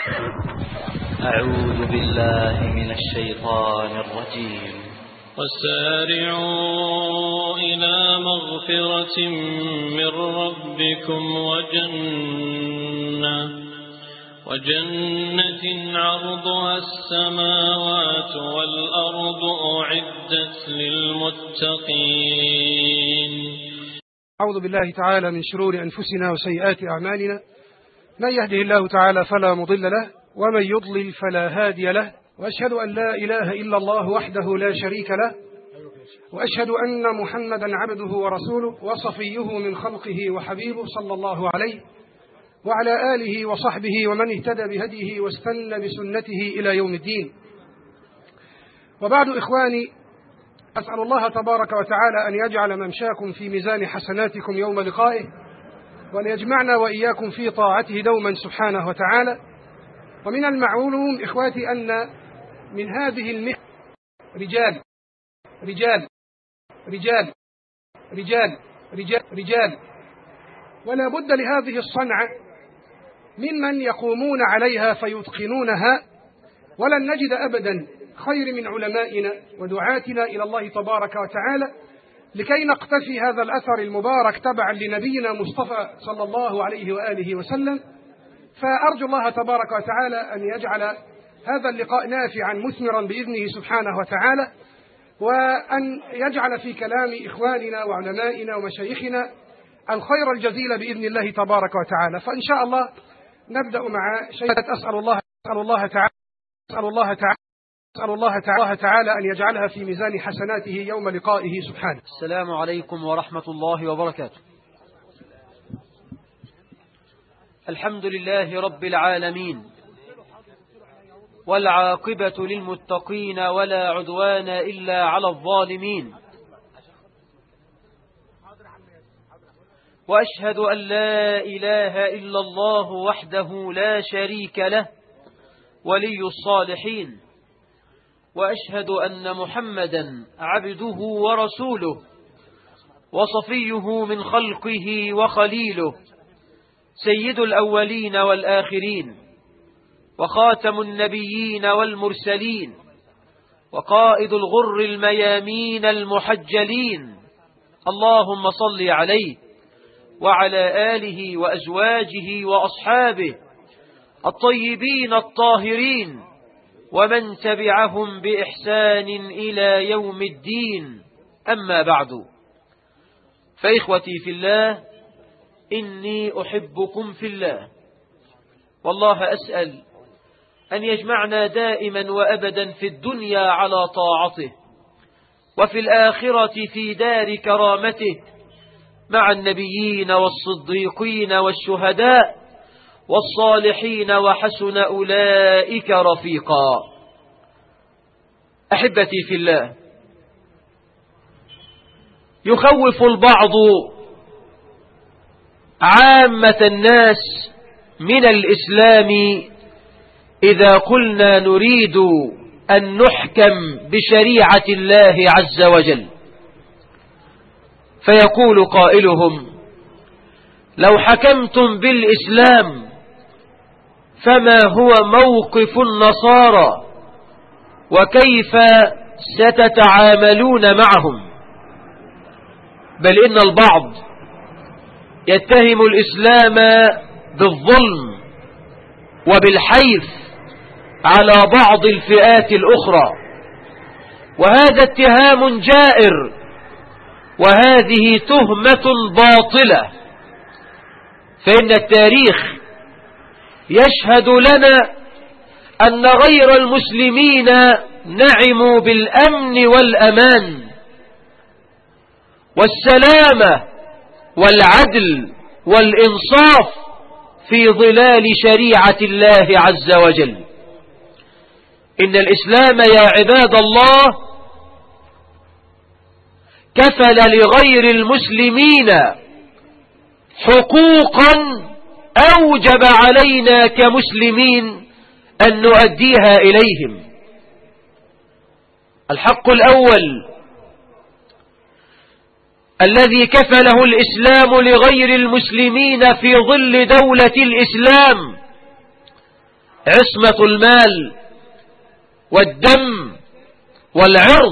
أعوذ بالله من الشيطان الرجيم وسارعوا إلى مغفرة من ربكم وجنة وجنة عرضها السماوات والأرض أعدت للمتقين أعوذ بالله تعالى من شرور أنفسنا وسيئات أعمالنا من يهده الله تعالى فلا مضل له ومن يضلل فلا هادي له وأشهد أن لا إله إلا الله وحده لا شريك له وأشهد أن محمدا عبده ورسوله وصفيه من خلقه وحبيبه صلى الله عليه وعلى آله وصحبه ومن اهتدى بهديه واستنى بسنته إلى يوم الدين وبعد إخواني أسأل الله تبارك وتعالى أن يجعل ممشاكم في ميزان حسناتكم يوم لقائه وأن يجمعنا وإياكم في طاعته دوما سبحانه وتعالى ومن المعلوم إخواتي أن من هذه المهنة رجال رجال رجال رجال رجال رجال ولا بد لهذه الصنعة ممن يقومون عليها فيتقنونها ولن نجد أبدا خير من علمائنا ودعاتنا إلى الله تبارك وتعالى لكي نقتفي هذا الأثر المبارك تبعا لنبينا مصطفى صلى الله عليه وآله وسلم فأرجو الله تبارك وتعالى أن يجعل هذا اللقاء نافعا مثمرا بإذنه سبحانه وتعالى وأن يجعل في كلام إخواننا وعلمائنا ومشايخنا الخير الجزيل بإذن الله تبارك وتعالى فإن شاء الله نبدأ مع شيء أسأل الله أسأل الله تعالى أسأل الله تعالى أسأل الله تعالى, تعالى أن يجعلها في ميزان حسناته يوم لقائه سبحانه السلام عليكم ورحمة الله وبركاته الحمد لله رب العالمين والعاقبة للمتقين ولا عدوان إلا على الظالمين وأشهد أن لا إله إلا الله وحده لا شريك له ولي الصالحين وأشهد أن محمدا عبده ورسوله وصفيه من خلقه وخليله سيد الأولين والآخرين وخاتم النبيين والمرسلين وقائد الغر الميامين المحجلين اللهم صل عليه وعلى آله وأزواجه وأصحابه الطيبين الطاهرين ومن تبعهم بإحسان إلى يوم الدين أما بعد فإخوتي في الله إني أحبكم في الله والله أسأل أن يجمعنا دائما وأبدا في الدنيا على طاعته وفي الآخرة في دار كرامته مع النبيين والصديقين والشهداء والصالحين وحسن أولئك رفيقا أحبتي في الله يخوف البعض عامة الناس من الإسلام إذا قلنا نريد أن نحكم بشريعة الله عز وجل فيقول قائلهم لو حكمتم بالإسلام فما هو موقف النصارى وكيف ستتعاملون معهم بل إن البعض يتهم الإسلام بالظلم وبالحيف على بعض الفئات الأخرى وهذا اتهام جائر وهذه تهمة باطلة فإن التاريخ يشهد لنا أن غير المسلمين نعموا بالأمن والأمان والسلامة والعدل والإنصاف في ظلال شريعة الله عز وجل إن الإسلام يا عباد الله كفل لغير المسلمين حقوقا أوجب علينا كمسلمين أن نؤديها إليهم الحق الأول الذي كفله الإسلام لغير المسلمين في ظل دولة الإسلام عصمة المال والدم والعرض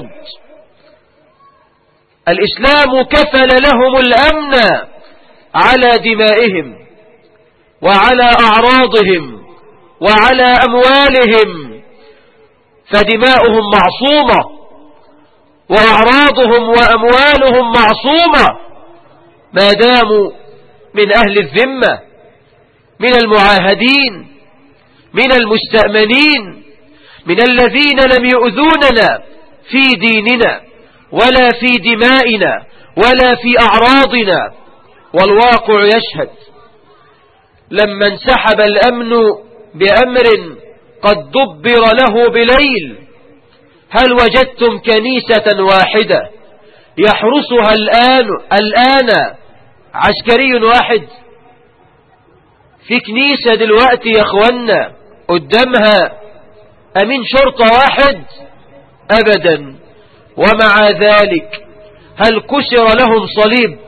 الإسلام كفل لهم الأمن على دمائهم وعلى أعراضهم وعلى أموالهم فدماؤهم معصومة وأعراضهم وأموالهم معصومة ما داموا من أهل الذمة من المعاهدين من المستأمنين من الذين لم يؤذوننا في ديننا ولا في دمائنا ولا في أعراضنا والواقع يشهد لما انسحب الأمن بأمر قد دبر له بليل هل وجدتم كنيسة واحدة يحرسها الآن, الآن عسكري واحد في كنيسة دلوقتي يا اخوانا قدامها أمين شرطة واحد أبدا ومع ذلك هل كسر لهم صليب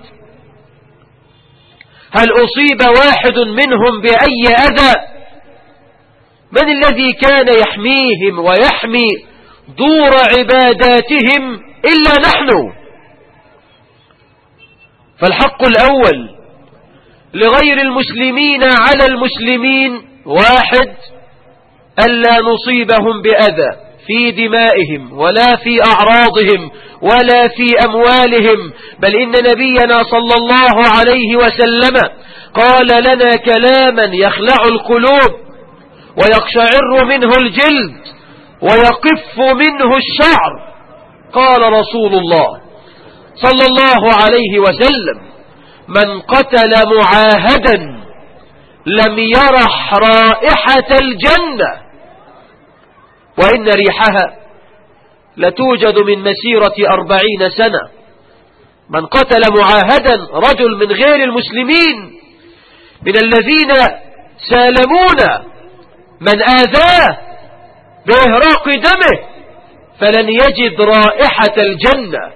هل أصيب واحد منهم بأي أذى من الذي كان يحميهم ويحمي دور عباداتهم إلا نحن فالحق الأول لغير المسلمين على المسلمين واحد ألا نصيبهم بأذى في دمائهم ولا في أعراضهم ولا في أموالهم بل إن نبينا صلى الله عليه وسلم قال لنا كلاما يخلع القلوب ويقشعر منه الجلد ويقف منه الشعر قال رسول الله صلى الله عليه وسلم من قتل معاهدا لم يرح رائحة الجنة وإن ريحها لتوجد من مسيرة أربعين سنة من قتل معاهدا رجل من غير المسلمين من الذين سالمون من آذاه بإهراق دمه فلن يجد رائحة الجنة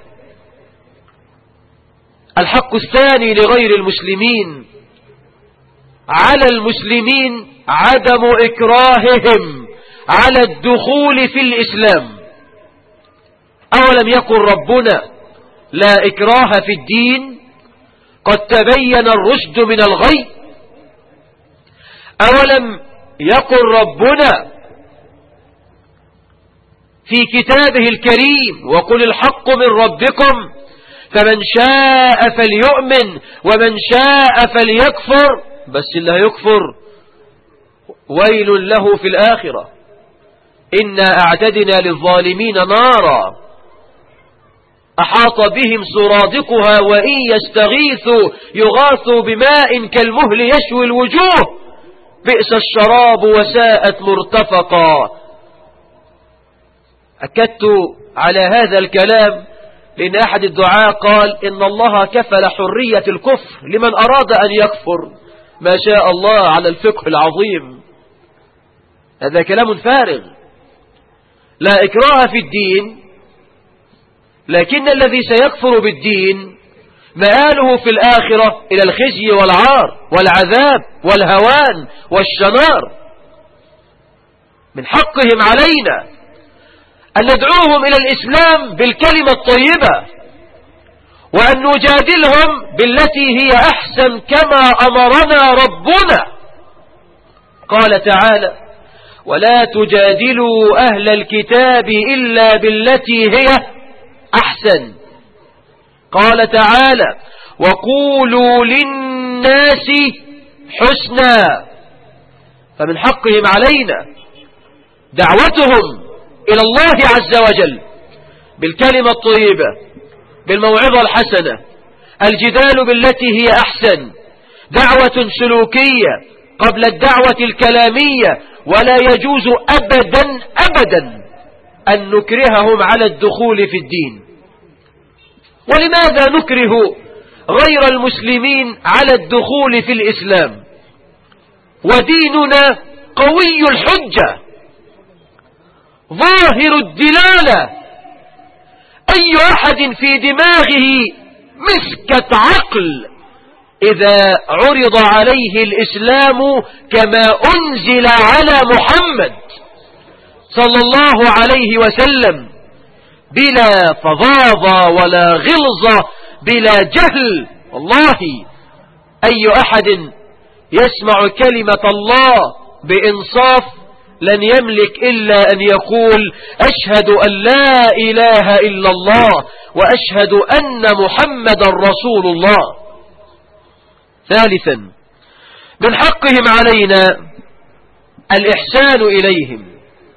الحق الثاني لغير المسلمين على المسلمين عدم إكراههم على الدخول في الإسلام أولم يقل ربنا لا إكراه في الدين قد تبين الرشد من الغي أولم يقل ربنا في كتابه الكريم وقل الحق من ربكم فمن شاء فليؤمن ومن شاء فليكفر بس اللي هيكفر ويل له في الآخرة إنا أعتدنا للظالمين نارا أحاط بهم سرادقها وإن يستغيثوا يغاثوا بماء كالمهل يشوي الوجوه بئس الشراب وساءت مرتفقا أكدت على هذا الكلام لأن أحد الدعاء قال إن الله كفل حرية الكفر لمن أراد أن يكفر ما شاء الله على الفقه العظيم هذا كلام فارغ لا إكراه في الدين لكن الذي سيكفر بالدين مآله في الآخرة إلى الخزي والعار والعذاب والهوان والشنار من حقهم علينا أن ندعوهم إلى الإسلام بالكلمة الطيبة وأن نجادلهم بالتي هي أحسن كما أمرنا ربنا قال تعالى ولا تجادلوا أهل الكتاب إلا بالتي هي أحسن قال تعالى وقولوا للناس حسنا فمن حقهم علينا دعوتهم إلى الله عز وجل بالكلمة الطيبة بالموعظة الحسنة الجدال بالتي هي أحسن دعوة سلوكية قبل الدعوة الكلامية ولا يجوز أبدا أبدا أن نكرههم على الدخول في الدين ولماذا نكره غير المسلمين على الدخول في الإسلام وديننا قوي الحجة ظاهر الدلالة أي أحد في دماغه مسكة عقل إذا عرض عليه الإسلام كما أنزل على محمد صلى الله عليه وسلم بلا فظاظة ولا غلظة بلا جهل والله أي أحد يسمع كلمة الله بإنصاف لن يملك إلا أن يقول أشهد أن لا إله إلا الله وأشهد أن محمد رسول الله ثالثا من حقهم علينا الإحسان إليهم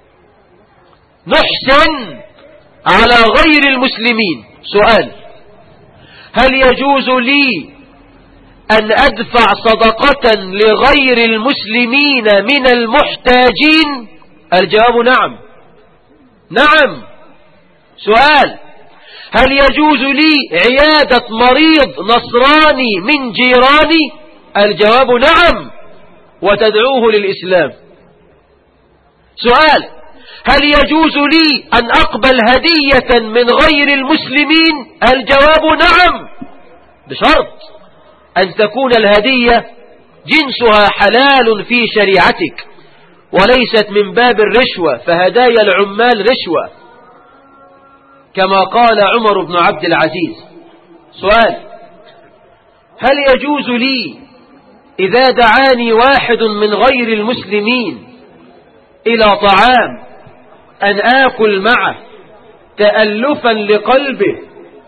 نحسن على غير المسلمين سؤال هل يجوز لي أن أدفع صدقة لغير المسلمين من المحتاجين الجواب نعم نعم سؤال هل يجوز لي عيادة مريض نصراني من جيراني الجواب نعم وتدعوه للإسلام سؤال هل يجوز لي أن أقبل هدية من غير المسلمين الجواب نعم بشرط أن تكون الهدية جنسها حلال في شريعتك وليست من باب الرشوة فهدايا العمال رشوة كما قال عمر بن عبد العزيز سؤال هل يجوز لي إذا دعاني واحد من غير المسلمين إلى طعام أن آكل معه تألفا لقلبه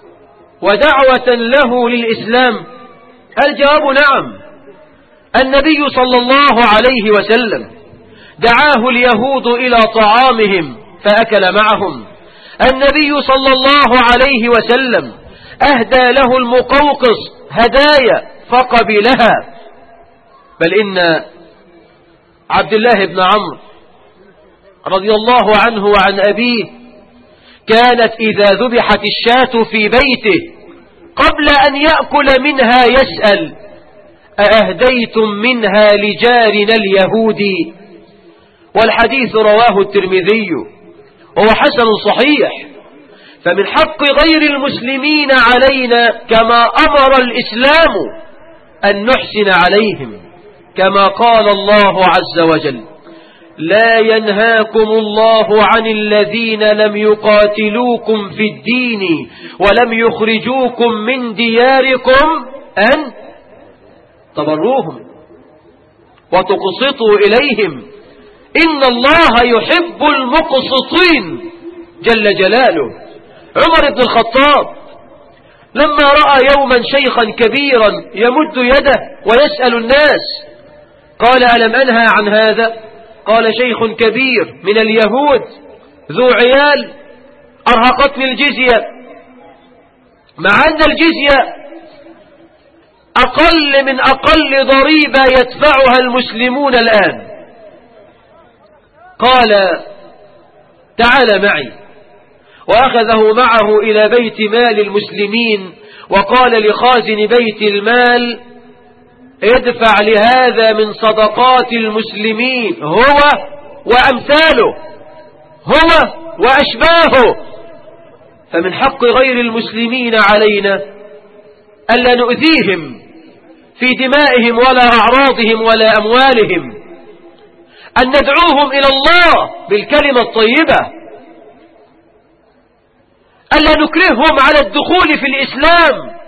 ودعوة له للإسلام الجواب نعم النبي صلى الله عليه وسلم دعاه اليهود إلى طعامهم فأكل معهم النبي صلى الله عليه وسلم أهدى له المقوقص هدايا فقبلها بل إن عبد الله بن عمرو رضي الله عنه وعن أبيه كانت إذا ذبحت الشاة في بيته قبل أن يأكل منها يسأل أأهديتم منها لجارنا اليهودي والحديث رواه الترمذي وهو حسن صحيح فمن حق غير المسلمين علينا كما أمر الإسلام أن نحسن عليهم كما قال الله عز وجل لا ينهاكم الله عن الذين لم يقاتلوكم في الدين ولم يخرجوكم من دياركم أن تبروهم وتقسطوا إليهم إن الله يحب المقسطين جل جلاله عمر بن الخطاب لما رأى يوما شيخا كبيرا يمد يده ويسأل الناس قال ألم أنهى عن هذا قال شيخ كبير من اليهود ذو عيال أرهقتني الجزية مع أن الجزية أقل من أقل ضريبة يدفعها المسلمون الآن قال تعال معي وأخذه معه إلى بيت مال المسلمين وقال لخازن بيت المال ادفع لهذا من صدقات المسلمين هو وأمثاله هو وأشباهه فمن حق غير المسلمين علينا ألا نؤذيهم في دمائهم ولا أعراضهم ولا أموالهم أن ندعوهم إلى الله بالكلمة الطيبة ألا نكرههم على الدخول في الإسلام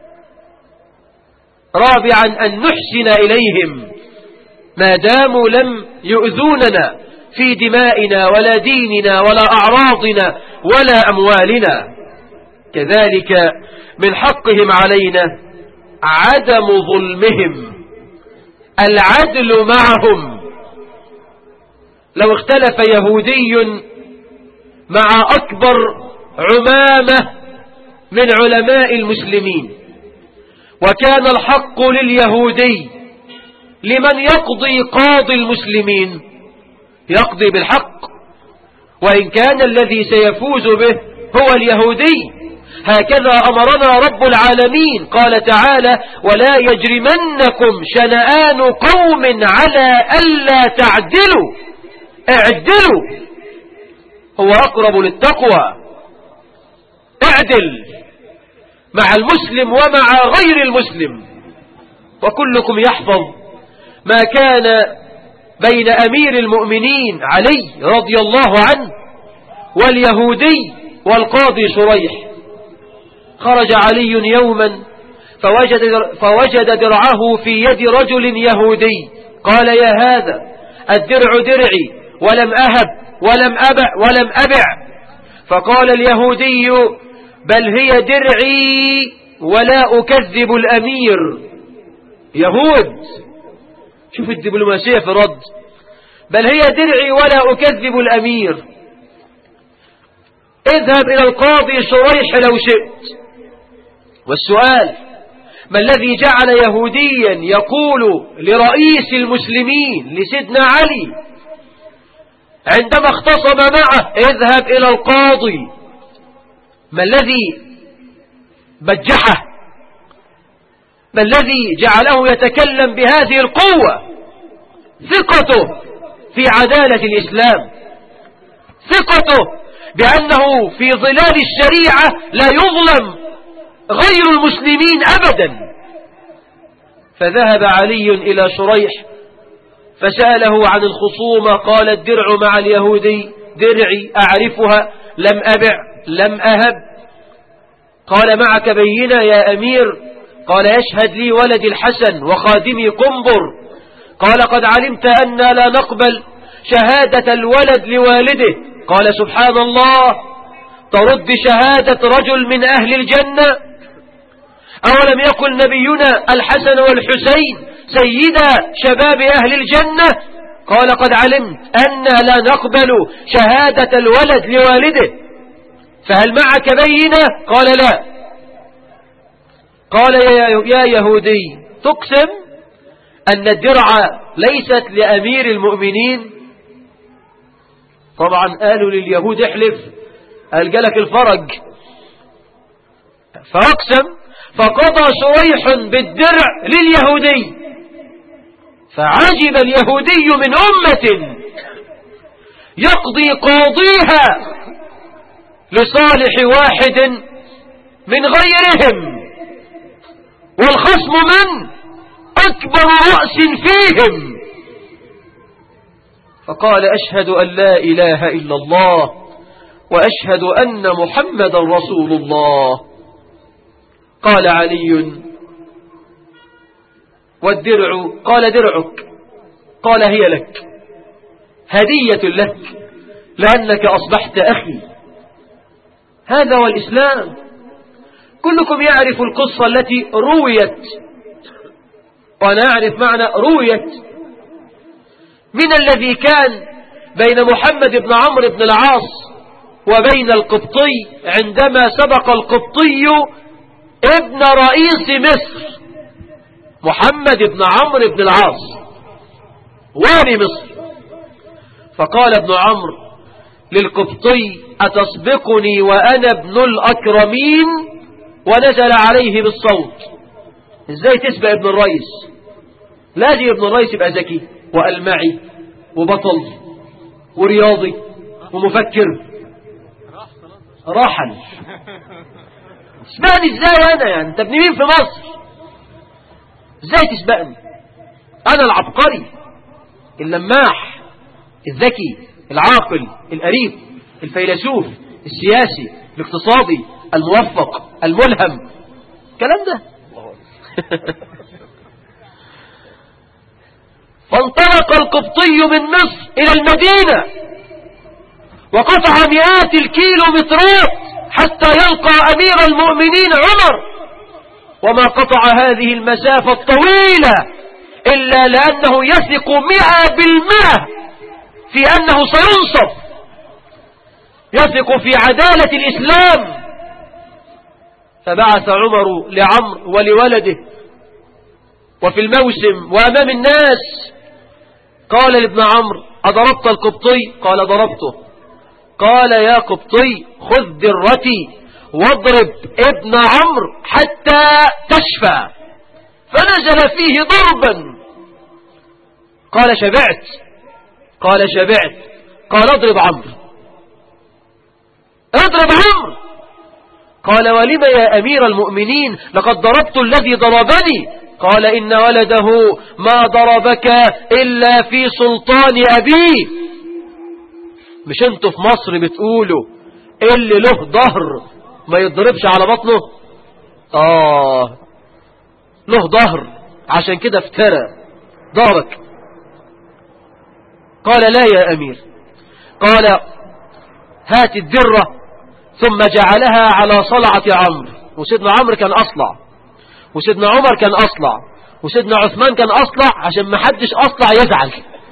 رابعا أن نحسن إليهم ما داموا لم يؤذوننا في دمائنا ولا ديننا ولا أعراضنا ولا أموالنا كذلك من حقهم علينا عدم ظلمهم العدل معهم لو اختلف يهودي مع أكبر عمامة من علماء المسلمين وكان الحق لليهودي لمن يقضي قاضي المسلمين يقضي بالحق وإن كان الذي سيفوز به هو اليهودي هكذا أمرنا رب العالمين قال تعالى ولا يجرمنكم شنآن قوم على ألا تعدلوا اعدلوا هو أقرب للتقوى اعدل مع المسلم ومع غير المسلم وكلكم يحفظ ما كان بين أمير المؤمنين علي رضي الله عنه واليهودي والقاضي شريح خرج علي يوما فوجد, فوجد درعه في يد رجل يهودي قال يا هذا الدرع درعي ولم أهب ولم أبع ولم أبع فقال اليهودي بل هي درعي ولا أكذب الأمير يهود شوف الدبلوماسية في الرد بل هي درعي ولا أكذب الأمير اذهب إلى القاضي شريح لو شئت والسؤال ما الذي جعل يهوديا يقول لرئيس المسلمين لسيدنا علي عندما اختصم معه اذهب إلى القاضي ما الذي بجحه ما الذي جعله يتكلم بهذه القوة ثقته في عدالة الإسلام ثقته بأنه في ظلال الشريعة لا يظلم غير المسلمين أبدا فذهب علي إلى شريح فسأله عن الخصومة قال الدرع مع اليهودي درعي أعرفها لم أبع لم أهب قال معك بينا يا أمير قال يشهد لي ولدي الحسن وخادمي قنبر قال قد علمت أن لا نقبل شهادة الولد لوالده قال سبحان الله ترد شهادة رجل من أهل الجنة أولم يقل نبينا الحسن والحسين سيدا شباب أهل الجنة قال قد علمت أن لا نقبل شهادة الولد لوالده فهل معك بينة قال لا قال يا يهودي تقسم أن الدرع ليست لأمير المؤمنين طبعا قالوا لليهود احلف قال جالك الفرج فأقسم فقضى شريح بالدرع لليهودي فعجب اليهودي من أمة يقضي قاضيها لصالح واحد من غيرهم والخصم من أكبر رأس فيهم فقال أشهد أن لا إله إلا الله وأشهد أن محمد رسول الله قال علي والدرع قال درعك قال هي لك هدية لك لأنك أصبحت أخي هذا هو الإسلام كلكم يعرف القصة التي رويت وأنا أعرف معنى رويت من الذي كان بين محمد بن عمرو بن العاص وبين القبطي عندما سبق القبطي ابن رئيس مصر محمد بن عمرو بن العاص والي مصر فقال ابن عمرو للقبطي أتسبقني وأنا ابن الأكرمين ونزل عليه بالصوت ازاي تسبق ابن الرئيس لازم ابن الرئيس يبقى ذكي وألمعي وبطل ورياضي ومفكر راحل اسمعني ازاي انا يعني انت ابن مين في مصر ازاي تسبقني انا العبقري اللماح الذكي العاقل القريب الفيلسوف السياسي الاقتصادي الموفق الملهم الكلام ده فانطلق القبطي من مصر إلى المدينة وقطع مئات الكيلومترات حتى يلقى أمير المؤمنين عمر وما قطع هذه المسافة الطويلة إلا لأنه يثق مئة بالمئة في أنه سينصف يثق في عدالة الإسلام فبعث عمر لعمر ولولده وفي الموسم وأمام الناس قال لابن عمرو أضربت القبطي قال ضربته قال يا قبطي خذ درتي واضرب ابن عمرو حتى تشفى فنزل فيه ضربا قال شبعت قال شبعت قال اضرب عمرو اضرب عمرو قال ولم يا أمير المؤمنين لقد ضربت الذي ضربني قال إن ولده ما ضربك إلا في سلطان أبيه مش انتوا في مصر بتقولوا اللي له ظهر ما يضربش على بطنه آه له ظهر عشان كده افترى ضربك قال لا يا أمير قال هات الدرة ثم جعلها على صلعة عمرو وسيدنا عمرو كان أصلع وسيدنا عمر كان أصلع وسيدنا عثمان كان أصلع عشان ما حدش أصلع يزعل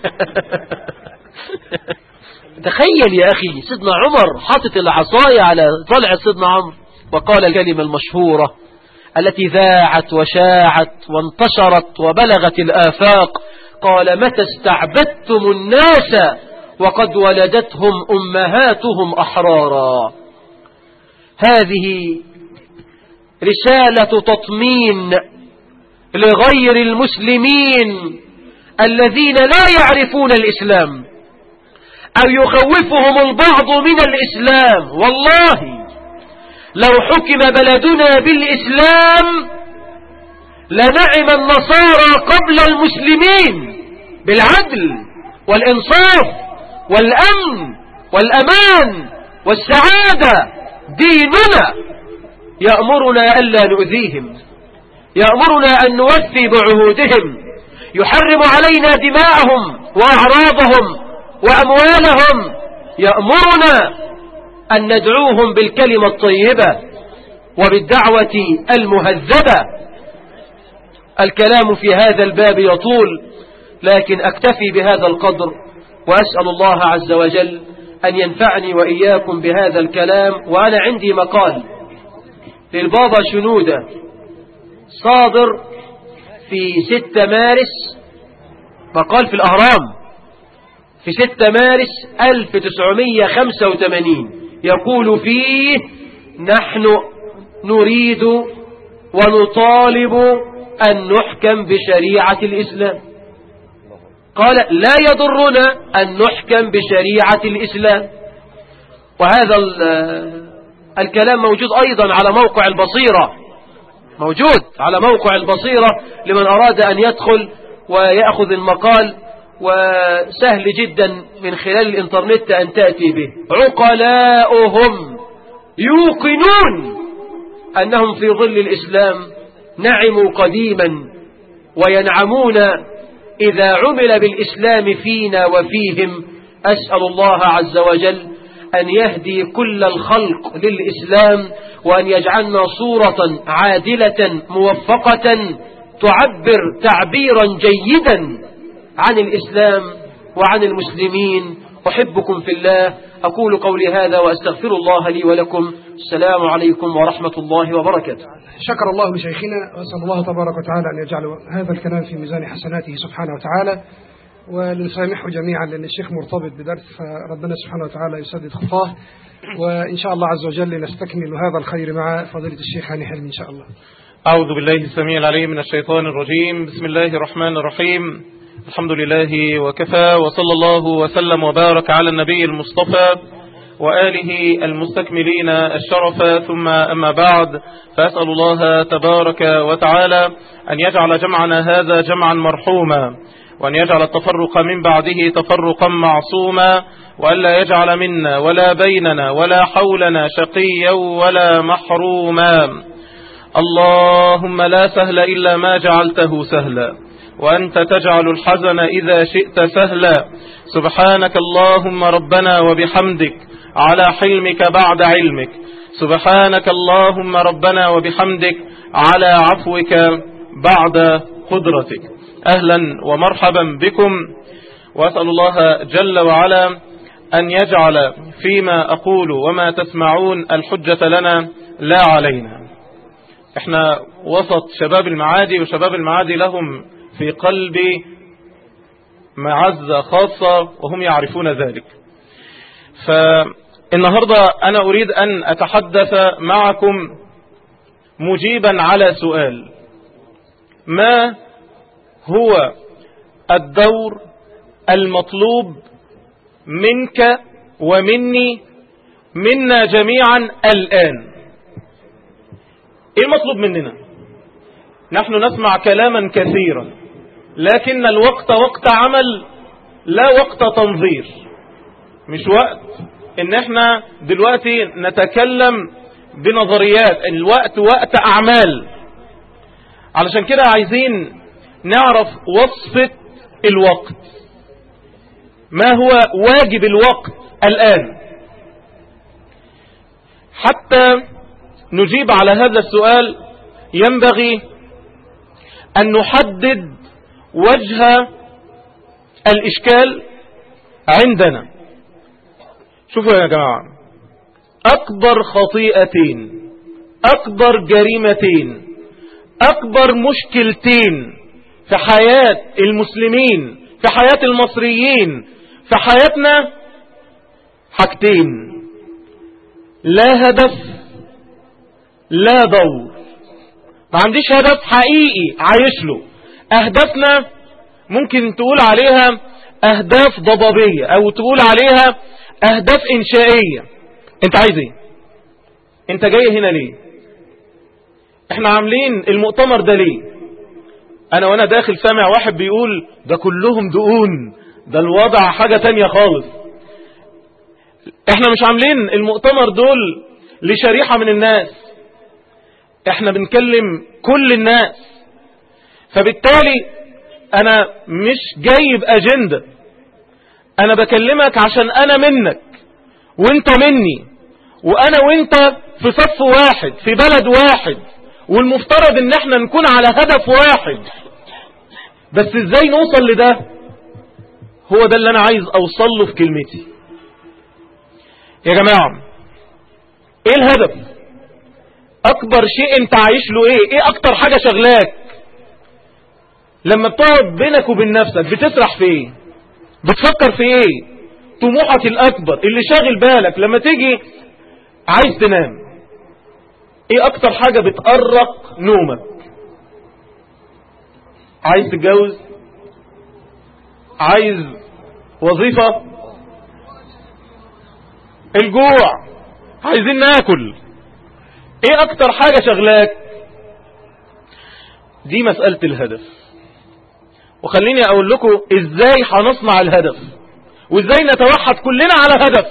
تخيل يا أخي سيدنا عمر حاطط العصاية على طلع سيدنا عمرو وقال الكلمة المشهورة التي ذاعت وشاعت وانتشرت وبلغت الآفاق قال متى استعبدتم الناس وقد ولدتهم أمهاتهم أحرارا هذه رسالة تطمين لغير المسلمين الذين لا يعرفون الإسلام أو يخوفهم البعض من الإسلام والله لو حكم بلدنا بالإسلام لنعم النصارى قبل المسلمين بالعدل والإنصاف والأمن والأمان والسعادة ديننا يأمرنا ألا نؤذيهم يأمرنا أن نوفي بعهودهم يحرم علينا دماءهم وأعراضهم وأموالهم يأمرنا أن ندعوهم بالكلمة الطيبة وبالدعوة المهذبة الكلام في هذا الباب يطول لكن أكتفي بهذا القدر وأسأل الله عز وجل أن ينفعني وإياكم بهذا الكلام وأنا عندي مقال للبابا شنودة صادر في 6 مارس مقال في الأهرام في 6 مارس 1985 يقول فيه نحن نريد ونطالب أن نحكم بشريعة الإسلام قال لا يضرنا أن نحكم بشريعة الإسلام وهذا الكلام موجود أيضا على موقع البصيرة موجود على موقع البصيرة لمن أراد أن يدخل ويأخذ المقال وسهل جدا من خلال الإنترنت أن تأتي به عقلاؤهم يوقنون أنهم في ظل الإسلام نعموا قديما وينعمون إذا عمل بالإسلام فينا وفيهم أسأل الله عز وجل أن يهدي كل الخلق للإسلام وأن يجعلنا صورة عادلة موفقة تعبر تعبيرا جيدا عن الإسلام وعن المسلمين أحبكم في الله أقول قولي هذا وأستغفر الله لي ولكم السلام عليكم ورحمة الله وبركاته شكر الله لشيخنا وأسأل الله تبارك وتعالى أن يجعل هذا الكلام في ميزان حسناته سبحانه وتعالى ولنسامحه جميعا لأن الشيخ مرتبط بدرس فربنا سبحانه وتعالى يسدد خطاه وإن شاء الله عز وجل نستكمل هذا الخير مع فضيلة الشيخ هاني حلمي إن شاء الله أعوذ بالله السميع العليم من الشيطان الرجيم بسم الله الرحمن الرحيم الحمد لله وكفى وصلى الله وسلم وبارك على النبي المصطفى وآله المستكملين الشرف ثم أما بعد فأسأل الله تبارك وتعالى أن يجعل جمعنا هذا جمعا مرحوما وأن يجعل التفرق من بعده تفرقا معصوما وألا يجعل منا ولا بيننا ولا حولنا شقيا ولا محروما اللهم لا سهل إلا ما جعلته سهلا وأنت تجعل الحزن إذا شئت سهلا سبحانك اللهم ربنا وبحمدك على حلمك بعد علمك سبحانك اللهم ربنا وبحمدك على عفوك بعد قدرتك أهلا ومرحبا بكم وأسأل الله جل وعلا أن يجعل فيما أقول وما تسمعون الحجة لنا لا علينا احنا وسط شباب المعادي وشباب المعادي لهم في قلبي معزة خاصة وهم يعرفون ذلك فالنهاردة أنا أريد أن أتحدث معكم مجيبا على سؤال ما هو الدور المطلوب منك ومني منا جميعا الآن ايه المطلوب مننا نحن نسمع كلاما كثيرا لكن الوقت وقت عمل لا وقت تنظير مش وقت ان احنا دلوقتي نتكلم بنظريات الوقت وقت اعمال علشان كده عايزين نعرف وصفة الوقت ما هو واجب الوقت الآن حتى نجيب على هذا السؤال ينبغي أن نحدد وجه الإشكال عندنا شوفوا يا جماعة أكبر خطيئتين أكبر جريمتين أكبر مشكلتين في حياة المسلمين في حياة المصريين في حياتنا حاجتين لا هدف لا دور ما عنديش هدف حقيقي عايش له أهدافنا ممكن تقول عليها أهداف ضبابية أو تقول عليها أهداف إنشائية أنت عايز إيه أنت جاي هنا ليه احنا عاملين المؤتمر ده ليه انا وانا داخل سامع واحد بيقول ده كلهم دقون ده الوضع حاجة تانية خالص احنا مش عاملين المؤتمر دول لشريحة من الناس احنا بنكلم كل الناس فبالتالي انا مش جايب اجندة انا بكلمك عشان انا منك وانت مني وانا وانت في صف واحد في بلد واحد والمفترض ان احنا نكون على هدف واحد بس ازاي نوصل لده هو ده اللي انا عايز اوصل له في كلمتي يا جماعة ايه الهدف اكبر شيء انت عايش له ايه ايه اكتر حاجة شغلاك لما بتقعد بينك وبين نفسك بتسرح في ايه بتفكر في ايه طموحك الاكبر اللي شاغل بالك لما تيجي عايز تنام ايه اكتر حاجة بتقرق نومك عايز تتجوز عايز وظيفة الجوع عايزين ناكل ايه اكتر حاجة شغلاك دي مسألة الهدف وخليني اقول لكم ازاي هنصنع الهدف وازاي نتوحد كلنا على هدف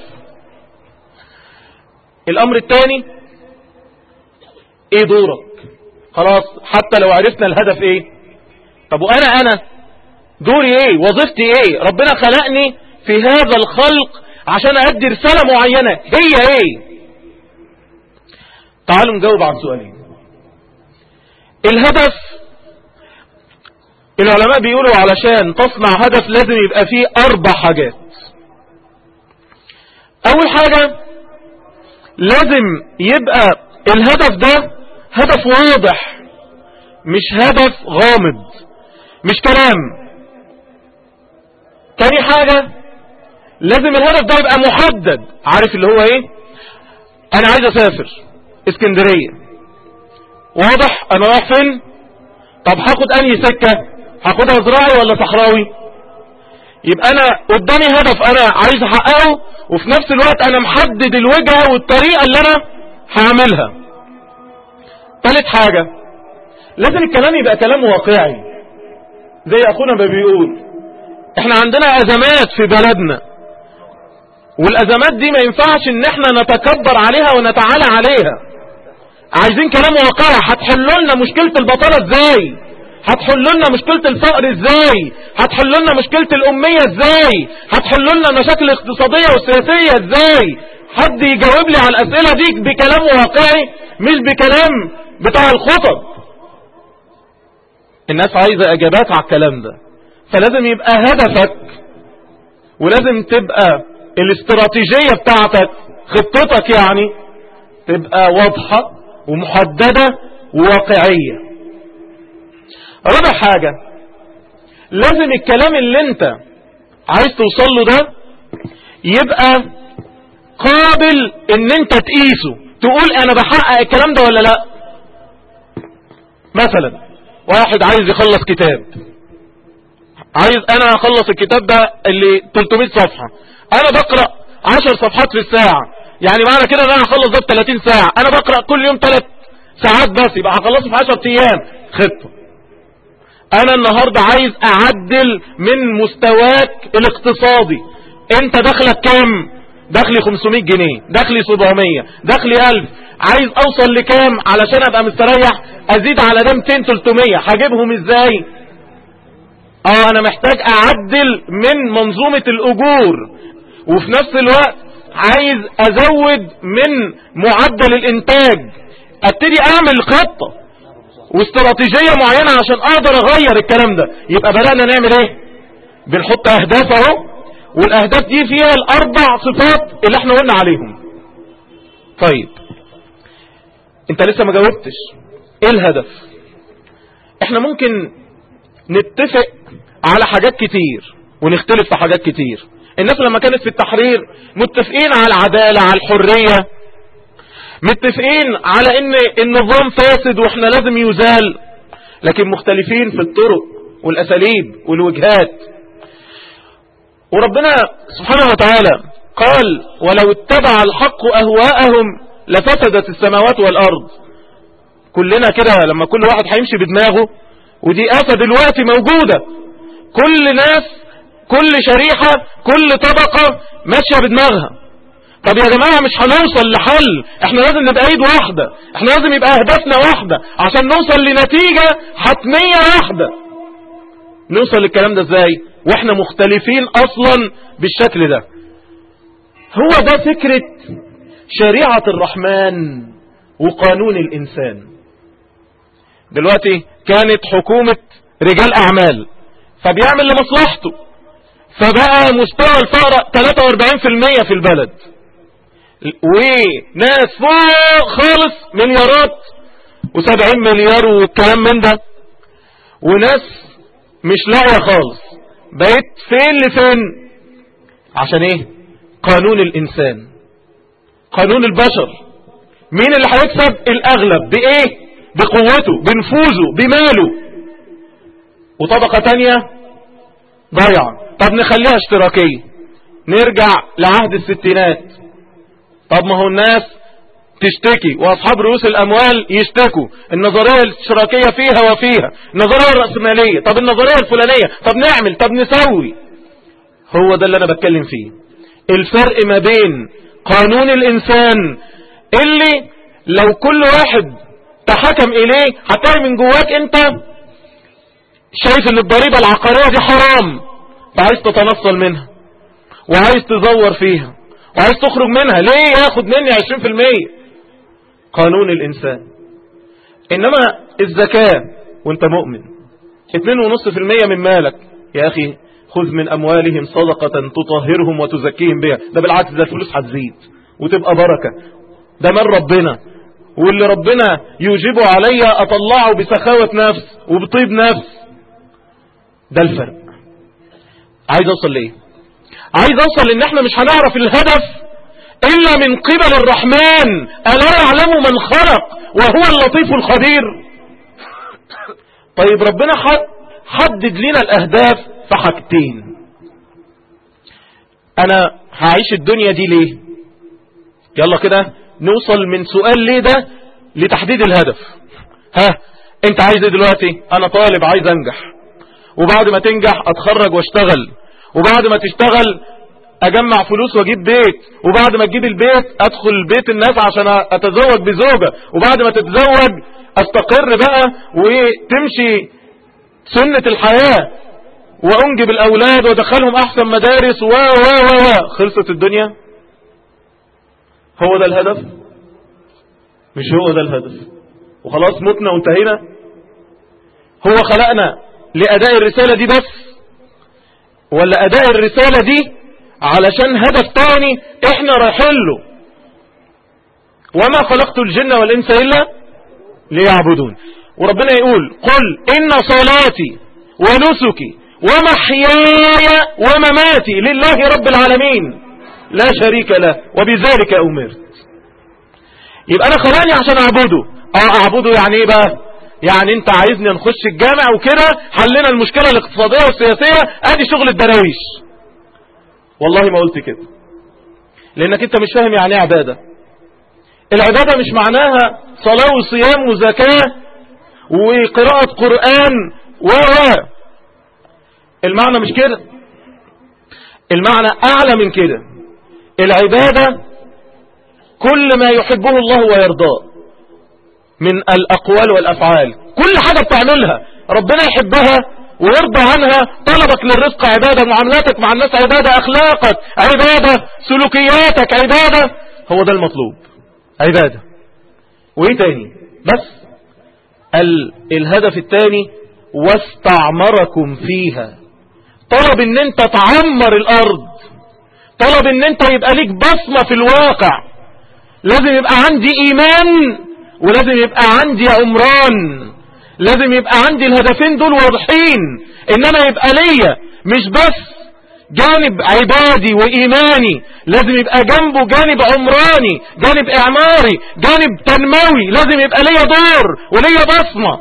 الامر الثاني ايه دورك خلاص حتى لو عرفنا الهدف ايه طب وانا انا دوري ايه وظيفتي ايه ربنا خلقني في هذا الخلق عشان ادي رسالة معينة هي ايه تعالوا نجاوب عن سؤالين الهدف العلماء بيقولوا علشان تصنع هدف لازم يبقى فيه اربع حاجات اول حاجة لازم يبقى الهدف ده هدف واضح مش هدف غامض مش كلام تاني حاجة لازم الهدف ده يبقى محدد عارف اللي هو ايه انا عايز اسافر اسكندرية واضح انا رايح فين طب هاخد انهي سكة هاخدها زراعي ولا صحراوي يبقى انا قدامي هدف انا عايز احققه وفي نفس الوقت انا محدد الوجهة والطريقة اللي انا هعملها ثالث حاجة لازم الكلام يبقى كلام واقعي زي اخونا ما بيقول احنا عندنا ازمات في بلدنا والازمات دي ما ينفعش ان احنا نتكبر عليها ونتعالى عليها عايزين كلام واقعي هتحلوا لنا مشكلة البطالة ازاي هتحلوا لنا مشكلة الفقر ازاي هتحلوا لنا مشكلة الامية ازاي هتحلوا لنا المشاكل الاقتصادية والسياسية ازاي حد يجاوب لي على الاسئلة دي بكلام واقعي مش بكلام بتاع الخطب الناس عايزة اجابات على الكلام ده فلازم يبقى هدفك ولازم تبقى الاستراتيجية بتاعتك خطتك يعني تبقى واضحة ومحددة وواقعية رابع حاجة لازم الكلام اللي انت عايز توصل له ده يبقى قابل ان انت تقيسه تقول انا بحقق الكلام ده ولا لا مثلا واحد عايز يخلص كتاب عايز انا اخلص الكتاب ده اللي 300 صفحة انا بقرأ 10 صفحات في الساعة يعني معنى كده ان انا هخلص ده ب 30 ساعة انا بقرأ كل يوم 3 ساعات بس يبقى هخلصه في 10 ايام خطة انا النهاردة عايز اعدل من مستواك الاقتصادي انت دخلك كام دخلي 500 جنيه دخلي 700 دخلي 1000 عايز اوصل لكام علشان ابقى مستريح ازيد على ده 200 300 هجيبهم ازاي اه انا محتاج اعدل من منظومة الاجور وفي نفس الوقت عايز ازود من معدل الانتاج ابتدي اعمل خطة واستراتيجية معينة عشان اقدر اغير الكلام ده يبقى بدأنا نعمل ايه بنحط اهداف اهو والاهداف دي فيها الاربع صفات اللي احنا قلنا عليهم طيب انت لسه ما جاوبتش ايه الهدف احنا ممكن نتفق على حاجات كتير ونختلف في حاجات كتير الناس لما كانت في التحرير متفقين على العدالة على الحرية متفقين على ان النظام فاسد واحنا لازم يزال لكن مختلفين في الطرق والاساليب والوجهات وربنا سبحانه وتعالى قال ولو اتبع الحق اهواءهم لفسدت السماوات والارض كلنا كده لما كل واحد هيمشي بدماغه ودي آفة دلوقتي موجودة كل ناس كل شريحة كل طبقة ماشية بدماغها طب يا جماعة مش هنوصل لحل احنا لازم نبقى ايد واحدة احنا لازم يبقى اهدافنا واحدة عشان نوصل لنتيجة حتمية واحدة نوصل للكلام ده ازاي واحنا مختلفين اصلا بالشكل ده هو ده فكرة شريعة الرحمن وقانون الانسان دلوقتي كانت حكومة رجال اعمال فبيعمل لمصلحته فبقى مستوى الفقر 43% في البلد وناس فوق خالص مليارات و70 مليار والكلام من ده وناس مش لاقيه خالص بقيت فين لفين عشان ايه قانون الانسان قانون البشر مين اللي هيكسب الاغلب بايه بقوته بنفوذه بماله وطبقة تانية ضيعة طب نخليها اشتراكية نرجع لعهد الستينات طب ما هو الناس تشتكي واصحاب رؤوس الاموال يشتكوا النظرية الاشتراكية فيها وفيها النظرية الرأسمالية طب النظرية الفلانية طب نعمل طب نسوي هو ده اللي انا بتكلم فيه الفرق ما بين قانون الانسان اللي لو كل واحد تحكم اليه هتلاقي من جواك انت شايف ان الضريبة العقارية دي حرام فعايز تتنصل منها وعايز تزور فيها وعايز تخرج منها ليه ياخد مني 20% قانون الانسان انما الزكاة وانت مؤمن 2.5% من مالك يا اخي خذ من اموالهم صدقة تطهرهم وتزكيهم بها ده بالعكس ده الفلوس هتزيد وتبقى بركة ده من ربنا واللي ربنا يوجبه علي اطلعه بسخاوة نفس وبطيب نفس ده الفرق عايز اوصل ليه عايز اوصل ان احنا مش هنعرف الهدف الا من قبل الرحمن الا يعلم من خلق وهو اللطيف الخبير طيب ربنا حدد لنا الاهداف في حاجتين انا هعيش الدنيا دي ليه يلا كده نوصل من سؤال ليه ده لتحديد الهدف ها انت عايز ايه دلوقتي انا طالب عايز انجح وبعد ما تنجح اتخرج واشتغل وبعد ما تشتغل اجمع فلوس واجيب بيت وبعد ما تجيب البيت ادخل بيت الناس عشان اتزوج بزوجة وبعد ما تتزوج استقر بقى وتمشي سنة الحياة وانجب الاولاد وادخلهم احسن مدارس و و و خلصت الدنيا هو ده الهدف مش هو ده الهدف وخلاص متنا وانتهينا هو خلقنا لأداء الرسالة دي بس ولا أداء الرسالة دي علشان هدف تاني احنا رايحين له وما خلقت الجن والإنس إلا ليعبدون وربنا يقول قل إن صلاتي ونسكي ومحياي ومماتي لله رب العالمين لا شريك له وبذلك أمرت يبقى أنا خلاني عشان أعبده اه أعبده يعني إيه بقى يعني انت عايزني نخش الجامع وكده حلنا المشكلة الاقتصادية والسياسية ادي شغل الدراويش والله ما قلت كده لانك انت مش فاهم يعني ايه عبادة العبادة مش معناها صلاة وصيام وزكاة وقراءة قرآن و المعنى مش كده المعنى أعلى من كده العبادة كل ما يحبه الله ويرضاه من الأقوال والأفعال كل حاجة بتعملها ربنا يحبها ويرضى عنها طلبك للرزق عبادة معاملاتك مع الناس عبادة أخلاقك عبادة سلوكياتك عبادة هو ده المطلوب عبادة وإيه تاني بس ال الهدف الثاني واستعمركم فيها طلب ان انت تعمر الارض طلب ان انت يبقى ليك بصمة في الواقع لازم يبقى عندي ايمان ولازم يبقى عندي عمران لازم يبقى عندي الهدفين دول واضحين انما يبقى ليا مش بس جانب عبادي وإيماني لازم يبقى جنبه جانب عمراني جانب إعماري جانب تنموي لازم يبقى ليا دور وليا بصمة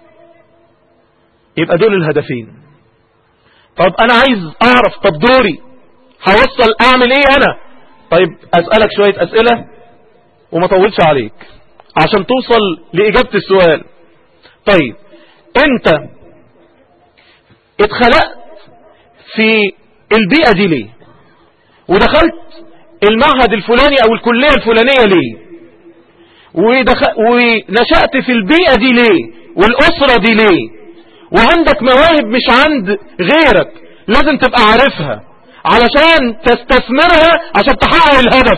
يبقى دول الهدفين طب أنا عايز أعرف طب دوري هوصل أعمل إيه أنا طيب أسألك شوية أسئلة وما طولش عليك عشان توصل لإجابة السؤال طيب انت اتخلقت في البيئة دي ليه ودخلت المعهد الفلاني او الكلية الفلانية ليه ودخل ونشأت في البيئة دي ليه والأسرة دي ليه وعندك مواهب مش عند غيرك لازم تبقى عارفها علشان تستثمرها عشان تحقق الهدف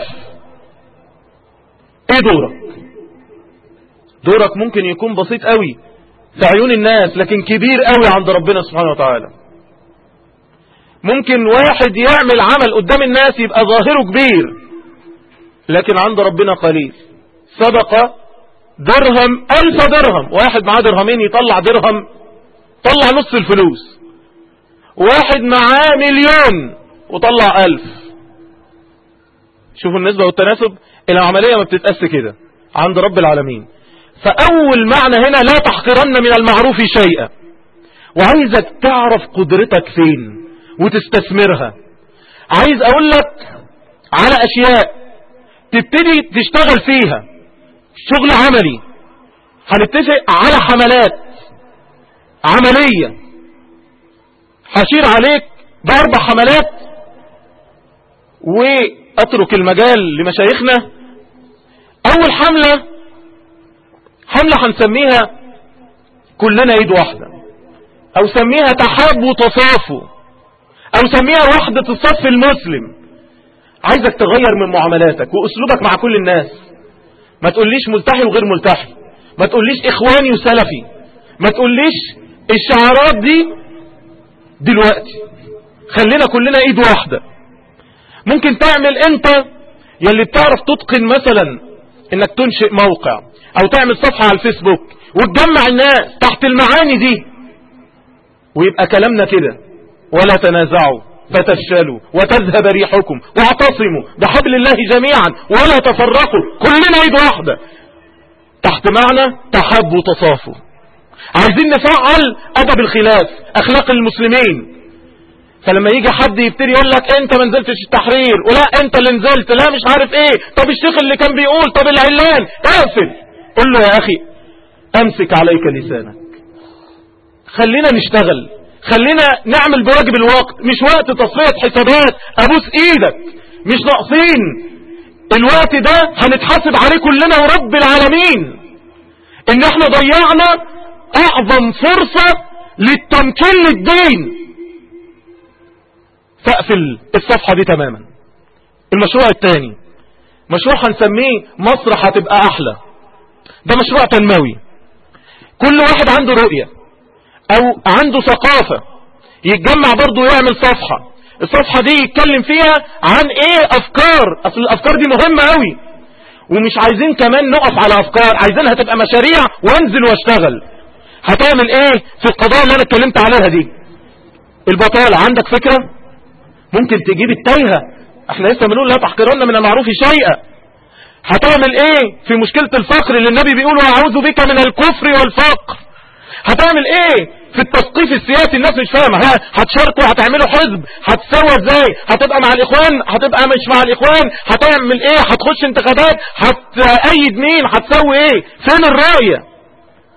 ايه دورك دورك ممكن يكون بسيط قوي في عيون الناس لكن كبير قوي عند ربنا سبحانه وتعالى ممكن واحد يعمل عمل قدام الناس يبقى ظاهره كبير لكن عند ربنا قليل سبق درهم ألف درهم واحد معاه درهمين يطلع درهم طلع نص الفلوس واحد معاه مليون وطلع ألف شوفوا النسبة والتناسب العملية ما بتتقاس كده عند رب العالمين فأول معنى هنا لا تحقرن من المعروف شيئا وعايزك تعرف قدرتك فين وتستثمرها عايز اقول لك على اشياء تبتدي تشتغل فيها شغل عملي هنتفق على حملات عملية هشير عليك باربع حملات واترك المجال لمشايخنا اول حملة حملة هنسميها كلنا ايد واحدة او سميها تحاب وتصافوا او سميها وحدة الصف المسلم عايزك تغير من معاملاتك واسلوبك مع كل الناس ما تقوليش ملتحي وغير ملتحي ما تقوليش اخواني وسلفي ما تقوليش الشعارات دي دلوقتي خلينا كلنا ايد واحدة ممكن تعمل انت يلي بتعرف تتقن مثلا انك تنشئ موقع او تعمل صفحة على الفيسبوك وتجمع الناس تحت المعاني دي ويبقى كلامنا كده ولا تنازعوا فتفشلوا وتذهب ريحكم واعتصموا بحبل الله جميعا ولا تفرقوا كلنا ايد واحدة تحت معنى تحب وتصافوا عايزين نفعل ادب الخلاف اخلاق المسلمين فلما يجي حد يبتدي يقول لك انت ما نزلتش التحرير ولا انت اللي نزلت لا مش عارف ايه طب الشيخ اللي كان بيقول طب العلان اقفل قل له يا اخي امسك عليك لسانك خلينا نشتغل خلينا نعمل بواجب الوقت مش وقت تصفية حسابات ابوس ايدك مش ناقصين الوقت ده هنتحاسب عليه كلنا ورب العالمين ان احنا ضيعنا اعظم فرصة للتمكين للدين فاقفل الصفحة دي تماما المشروع الثاني مشروع هنسميه مصر هتبقى احلى ده مشروع تنموي كل واحد عنده رؤية او عنده ثقافة يتجمع برضه ويعمل صفحة الصفحة دي يتكلم فيها عن ايه افكار اصل الافكار دي مهمة قوي ومش عايزين كمان نقف على افكار عايزينها تبقى مشاريع وانزل واشتغل هتعمل ايه في القضايا اللي انا اتكلمت عليها دي البطالة عندك فكرة ممكن تجيب التايهة احنا لسه بنقول لا تحقرن من المعروف شيئا هتعمل ايه في مشكلة الفقر اللي النبي بيقول واعوذ بك من الكفر والفقر هتعمل ايه في التثقيف السياسي الناس مش فاهمه ها هتشاركوا هتعملوا حزب هتسوى ازاي هتبقى مع الاخوان هتبقى مش مع الاخوان هتعمل ايه هتخش انتخابات هتأيد مين هتسوي ايه فين الرؤية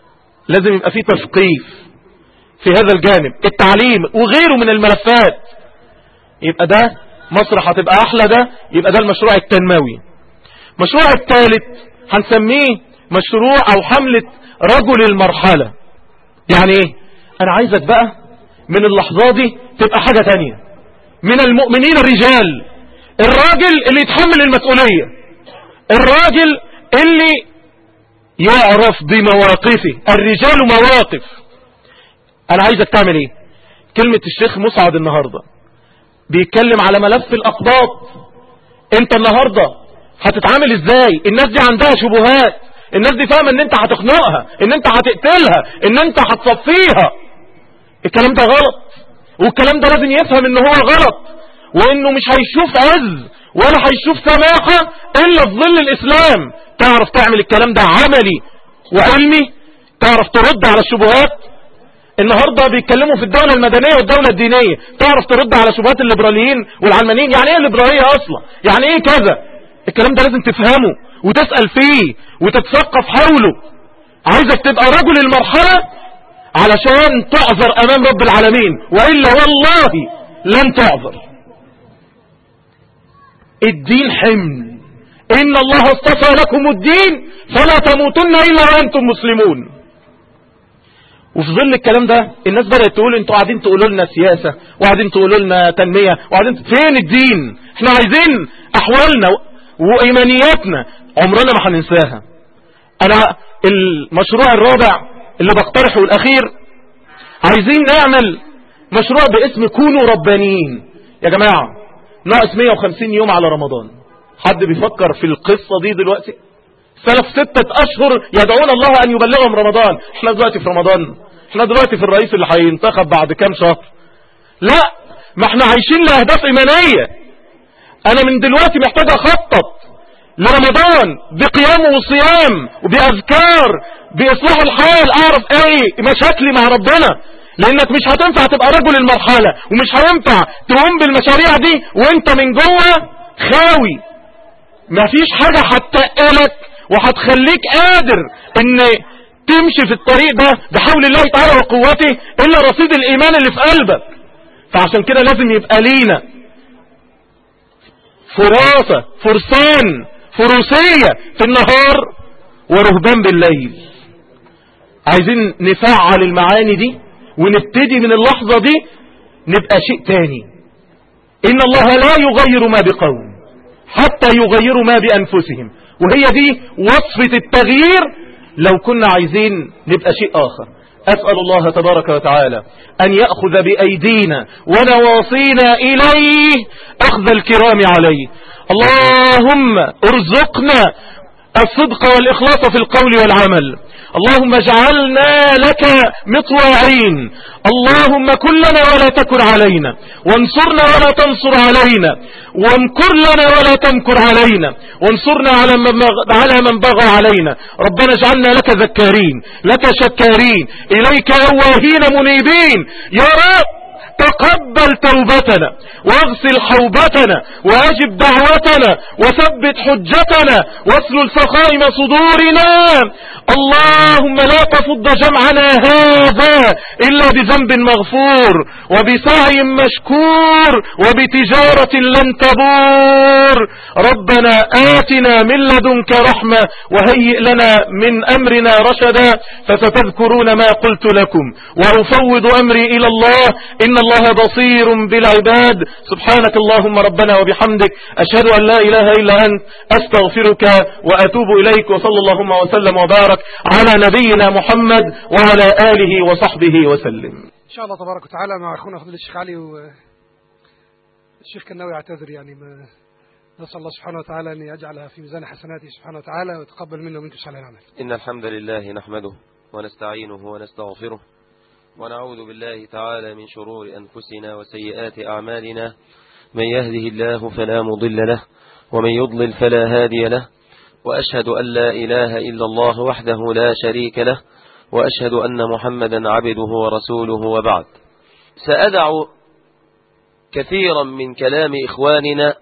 لازم يبقى فيه تثقيف في هذا الجانب التعليم وغيره من الملفات يبقى ده مصر هتبقى احلى ده يبقى ده المشروع التنموي المشروع الثالث هنسميه مشروع او حملة رجل المرحلة يعني ايه انا عايزك بقى من اللحظة دي تبقى حاجة تانية من المؤمنين الرجال الراجل اللي يتحمل المسؤولية الراجل اللي يعرف بمواقفه الرجال مواقف انا عايزك تعمل ايه كلمة الشيخ مسعد النهاردة بيتكلم على ملف الاقباط انت النهاردة هتتعامل ازاي الناس دي عندها شبهات الناس دي فاهمة ان انت هتخنقها ان انت هتقتلها ان انت هتصفيها الكلام ده غلط والكلام ده لازم يفهم ان هو غلط وانه مش هيشوف عز ولا هيشوف سماحة الا في ظل الاسلام تعرف تعمل الكلام ده عملي وعلمي تعرف ترد على الشبهات النهاردة بيتكلموا في الدولة المدنية والدولة الدينية تعرف ترد على شبهات الليبراليين والعلمانيين يعني ايه الليبرالية اصلا يعني ايه كذا الكلام ده لازم تفهمه وتسأل فيه وتتثقف حوله عايزك تبقى رجل المرحلة علشان تعذر امام رب العالمين وإلا والله لن تعذر الدين حمل إن الله اصطفى لكم الدين فلا تموتن إلا وأنتم مسلمون وفي ظل الكلام ده الناس بدأت تقول انتوا قاعدين تقولوا لنا سياسة وقاعدين تقولوا لنا تنمية وقاعدين فين الدين احنا عايزين احوالنا وايمانياتنا عمرنا ما هننساها انا المشروع الرابع اللي بقترحه الاخير عايزين نعمل مشروع باسم كونوا ربانيين يا جماعة ناقص 150 يوم على رمضان حد بيفكر في القصة دي دلوقتي سلف ستة أشهر يدعون الله أن يبلغهم رمضان احنا دلوقتي في رمضان احنا دلوقتي في الرئيس اللي هينتخب بعد كام شهر لا ما احنا عايشين لأهداف إيمانية أنا من دلوقتي محتاج أخطط لرمضان بقيام وصيام وبأذكار بإصلاح الحال أعرف ايه مشاكلي مع ربنا لانك مش هتنفع تبقى رجل المرحلة ومش هينفع تقوم بالمشاريع دي وانت من جوه خاوي مفيش حاجة هتقلك وهتخليك قادر ان تمشي في الطريق ده بحول الله تعالى وقوته الا رصيد الايمان اللي في قلبك فعشان كده لازم يبقى لينا فراسة فرسان فروسية في النهار ورهبان بالليل عايزين نفعل المعاني دي ونبتدي من اللحظة دي نبقى شيء تاني إن الله لا يغير ما بقوم حتى يغيروا ما بأنفسهم وهي دي وصفة التغيير لو كنا عايزين نبقى شيء آخر أسأل الله تبارك وتعالى أن يأخذ بأيدينا ونواصينا إليه أخذ الكرام عليه اللهم ارزقنا الصدق والإخلاص في القول والعمل اللهم اجعلنا لك مطواعين اللهم كن لنا ولا تكن علينا وانصرنا ولا تنصر علينا وامكر لنا ولا تمكر علينا وانصرنا على من على من بغى علينا ربنا اجعلنا لك ذكارين لك شكارين إليك أواهين منيبين يا رب تقبل توبتنا واغسل حوبتنا واجب دعوتنا وثبت حجتنا واسلل سخائم صدورنا اللهم لا تفض جمعنا هذا إلا بذنب مغفور وبسعي مشكور وبتجارة لن تبور ربنا آتنا من لدنك رحمة وهيئ لنا من أمرنا رشدا فستذكرون ما قلت لكم وأفوض أمري إلى الله إن الله بصير بالعباد سبحانك اللهم ربنا وبحمدك أشهد أن لا إله إلا أنت أستغفرك وأتوب إليك وصلى اللهم وسلم وبارك على نبينا محمد وعلى آله وصحبه وسلم إن شاء الله تبارك وتعالى مع أخونا فضيلة الشيخ علي والشيخ كناوي يعتذر يعني ما نسأل الله سبحانه وتعالى أن يجعلها في ميزان حسناته سبحانه وتعالى ويتقبل منا ومنكم صالح العمل إن الحمد لله نحمده ونستعينه ونستغفره ونعوذ بالله تعالى من شرور أنفسنا وسيئات أعمالنا من يهده الله فلا مضل له ومن يضلل فلا هادي له وأشهد أن لا إله إلا الله وحده لا شريك له وأشهد أن محمدا عبده ورسوله وبعد سأدع كثيرا من كلام إخواننا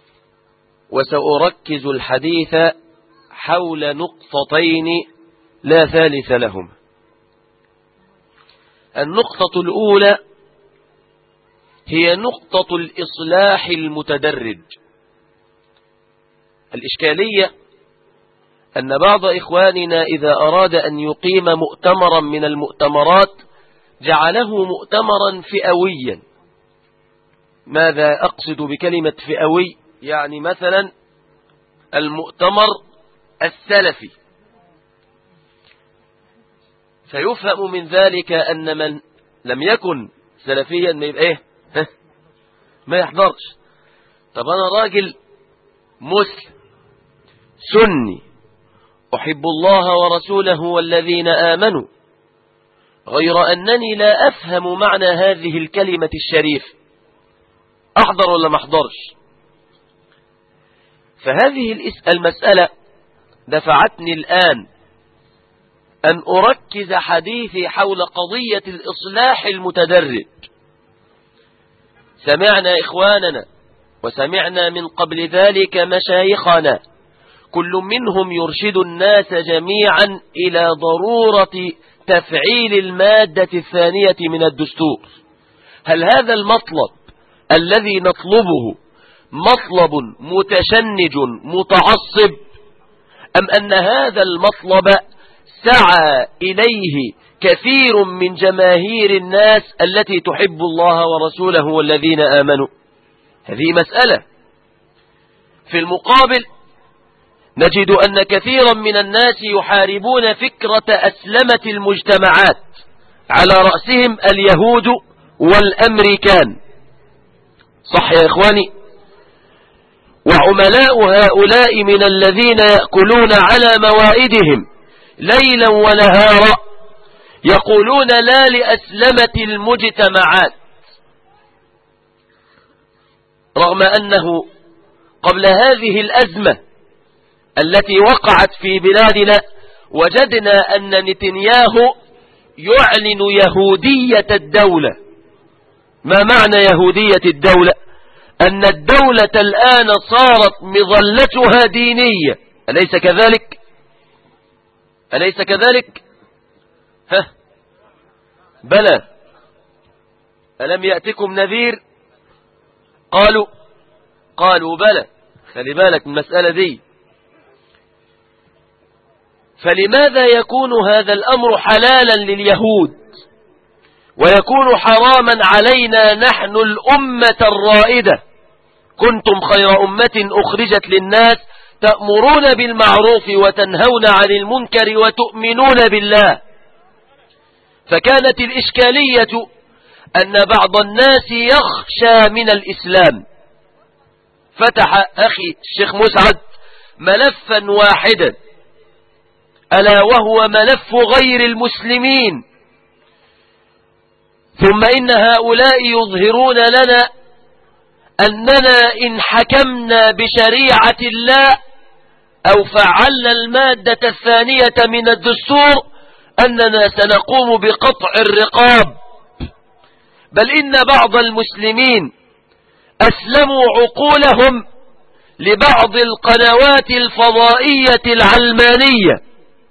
وسأركز الحديث حول نقطتين لا ثالث لهم النقطة الأولى هي نقطة الإصلاح المتدرج الإشكالية أن بعض إخواننا إذا أراد أن يقيم مؤتمرا من المؤتمرات جعله مؤتمرا فئويا ماذا أقصد بكلمة فئوي يعني مثلا المؤتمر السلفي فيفهم من ذلك أن من لم يكن سلفيا ما يبقى إيه ما يحضرش طب أنا راجل مسلم سني أحب الله ورسوله والذين آمنوا غير أنني لا أفهم معنى هذه الكلمة الشريف أحضر ولا ما أحضرش فهذه المسألة دفعتني الآن أن أركز حديثي حول قضية الإصلاح المتدرج سمعنا إخواننا وسمعنا من قبل ذلك مشايخنا كل منهم يرشد الناس جميعا إلى ضرورة تفعيل المادة الثانية من الدستور هل هذا المطلب الذي نطلبه مطلب متشنج متعصب أم أن هذا المطلب سعى إليه كثير من جماهير الناس التي تحب الله ورسوله والذين آمنوا هذه مسألة في المقابل نجد أن كثيرا من الناس يحاربون فكرة أسلمة المجتمعات على رأسهم اليهود والأمريكان صح يا إخواني وعملاء هؤلاء من الذين يأكلون على موائدهم ليلا ونهارا يقولون لا لأسلمة المجتمعات رغم أنه قبل هذه الأزمة التي وقعت في بلادنا وجدنا أن نتنياهو يعلن يهودية الدولة ما معنى يهودية الدولة أن الدولة الآن صارت مظلتها دينية أليس كذلك أليس كذلك ها بلى ألم يأتكم نذير قالوا قالوا بلى خلي بالك من المسألة دي فلماذا يكون هذا الأمر حلالا لليهود ويكون حراما علينا نحن الأمة الرائدة كنتم خير أمة أخرجت للناس تأمرون بالمعروف وتنهون عن المنكر وتؤمنون بالله فكانت الإشكالية أن بعض الناس يخشى من الإسلام فتح أخي الشيخ مسعد ملفا واحدا ألا وهو ملف غير المسلمين ثم إن هؤلاء يظهرون لنا أننا إن حكمنا بشريعة الله أو فعلنا المادة الثانية من الدستور أننا سنقوم بقطع الرقاب بل إن بعض المسلمين أسلموا عقولهم لبعض القنوات الفضائية العلمانية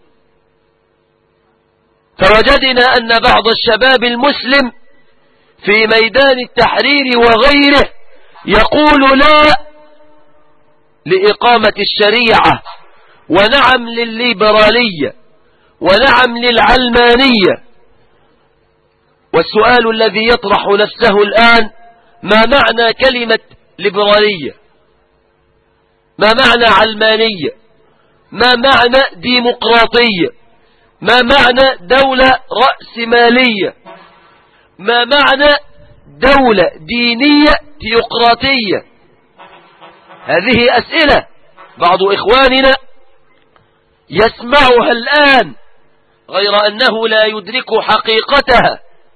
فوجدنا أن بعض الشباب المسلم في ميدان التحرير وغيره يقول لا لإقامة الشريعة ونعم للليبرالية ونعم للعلمانية والسؤال الذي يطرح نفسه الآن ما معنى كلمة ليبرالية ما معنى علمانية ما معنى ديمقراطية ما معنى دولة رأس مالية ما معنى دولة دينية تيوقراطية هذه أسئلة بعض إخواننا يسمعها الآن غير أنه لا يدرك حقيقتها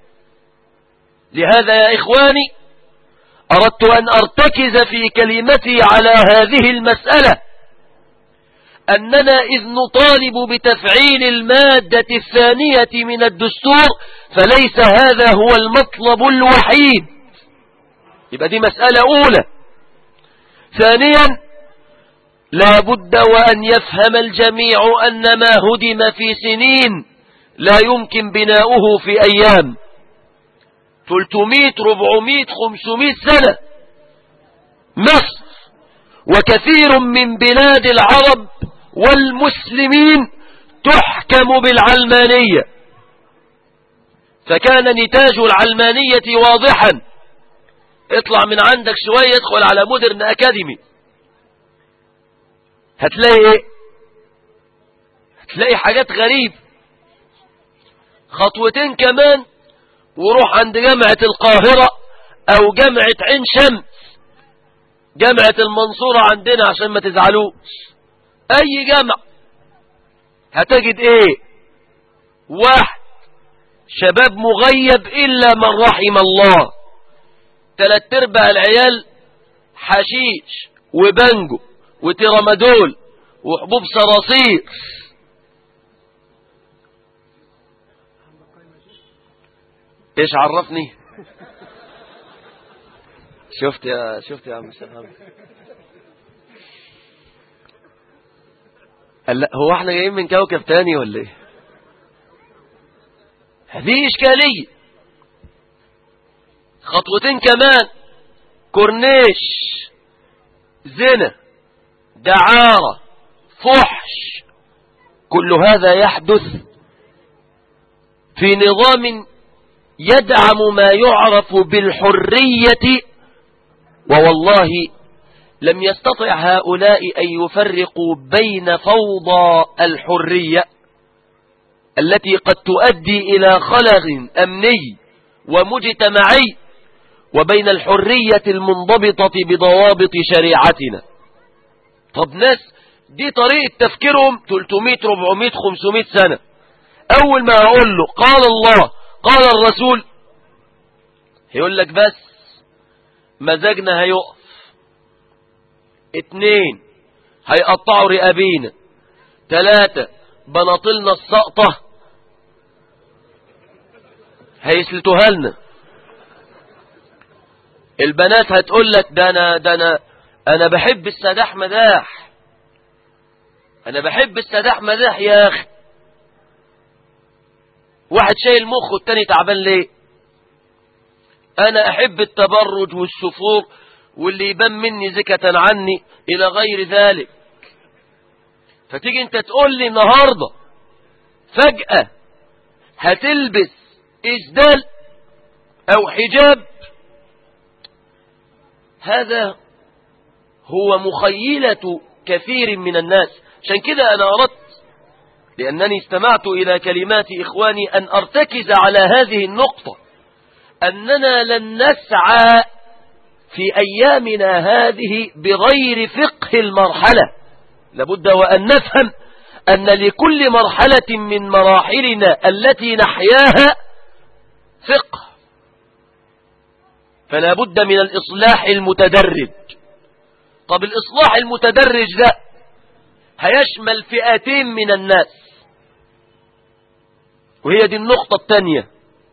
لهذا يا إخواني أردت أن أرتكز في كلمتي على هذه المسألة أننا إذ نطالب بتفعيل المادة الثانية من الدستور فليس هذا هو المطلب الوحيد يبقى دي مسألة أولى ثانيا لا بد وأن يفهم الجميع أن ما هدم في سنين لا يمكن بناؤه في أيام 300 400 500 سنة مصر وكثير من بلاد العرب والمسلمين تحكم بالعلمانية فكان نتاج العلمانية واضحا اطلع من عندك شوية ادخل على مودرن اكاديمي هتلاقي ايه هتلاقي حاجات غريب خطوتين كمان وروح عند جامعة القاهرة او جامعة عين شمس جامعة المنصورة عندنا عشان ما تزعلوش اي جامعة هتجد ايه واحد شباب مغيب الا من رحم الله تلات ارباع العيال حشيش وبنجو وترامادول وحبوب صراصير ايش عرفني شفت يا شفت يا عم سلام قال لا هو احنا جايين من كوكب تاني ولا ايه هذه اشكالية خطوتين كمان كورنيش زنا دعارة فحش كل هذا يحدث في نظام يدعم ما يعرف بالحرية ووالله لم يستطع هؤلاء أن يفرقوا بين فوضى الحرية التي قد تؤدي إلى خلل أمني ومجتمعي وبين الحرية المنضبطة بضوابط شريعتنا طب ناس دي طريقة تفكيرهم 300 400 500 سنة أول ما أقول له قال الله قال الرسول يقول لك بس مزاجنا هيقف اتنين هيقطعوا رقابينا تلاتة بناطلنا السقطة هيسلتوها لنا البنات هتقول لك ده انا ده انا انا بحب السداح مداح انا بحب السداح مداح يا اخي واحد شايل مخه والتاني تعبان ليه انا احب التبرج والسفور واللي يبان مني زكة عني الى غير ذلك فتيجي انت تقول لي النهاردة فجأة هتلبس اسدال او حجاب هذا هو مخيلة كثير من الناس عشان كده انا اردت لانني استمعت الى كلمات اخواني ان ارتكز على هذه النقطة اننا لن نسعى في ايامنا هذه بغير فقه المرحلة لابد وان نفهم ان لكل مرحلة من مراحلنا التي نحياها فقه فلا بد من الإصلاح المتدرج طب الإصلاح المتدرج ده هيشمل فئتين من الناس وهي دي النقطة الثانية